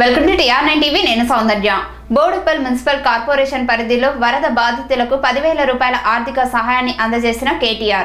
welcome to TR nine TV నేను Soundarya Boduppal municipal corporation పరిధిలో వరద బాధితులకు పదివేల రూపాయల ఆర్థిక సహాయాన్ని అందజేసిన కేటీఆర్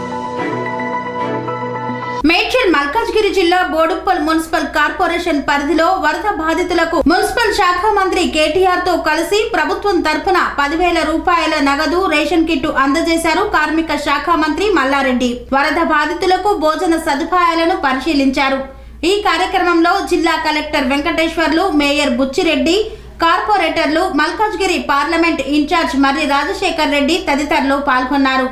మేడ్చల్ మల్కాజ్గిరి జిల్లా బోడుప్పల్ మున్సిపల్ కార్పొరేషన్ పరిధిలో వరద బాధితులకు మున్సిపల్ శాఖ మంత్రి కేటీఆర్ తో కలిసి ప్రభుత్వం తరపున పదివేల రూపాయల నగదు రేషన్ కిట్ అందజేశారు కార్మిక శాఖ మంత్రి మల్లారెడ్డి వరద బాధితులకు భోజన సదుపాయాలను పరిశీలించారు ఈ కార్యక్రమంలో జిల్లా కలెక్టర్ వెంకటేశ్వర్లు మేయర్ బుచ్చిరెడ్డి కార్పొరేటర్లు మల్కాజ్గిరి పార్లమెంట్ ఇన్ఛార్జ్ మర్రి రాజశేఖర్ రెడ్డి తదితరులు పాల్గొన్నారు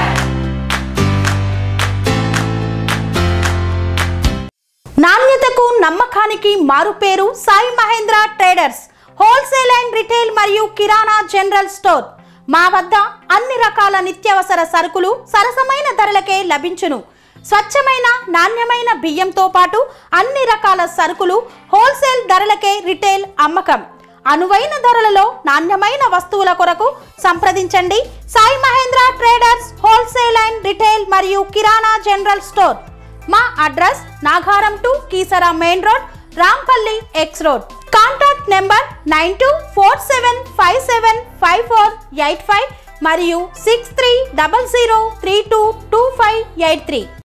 నాణ్యతకు నమ్మకానికి మారుపేరు Sai Mahendra traders wholesale and retail మరియు కిరాణా జనరల్ స్టోర్ మా వద్ద అన్ని రకాల నిత్యావసర సరుకులు సరసమైన ధరలకే లభించును స్వచ్ఛమైన నాణ్యమైన బియ్యంతో పాటు అన్ని రకాల సరుకులు హోల్సేల్ ధరలకే రిటైల్ అమ్మకం అనువైన ధరలలో నాణ్యమైన వస్తువుల కొరకు సంప్రదించండి Sai Mahendra traders wholesale and retail మరియు కిరాణా జనరల్ స్టోర్ మా address Nagaram to Keesara main road Rampalli X road contact number nine two four seven five seven five four eight five మరియు six three double zero three two two five eight three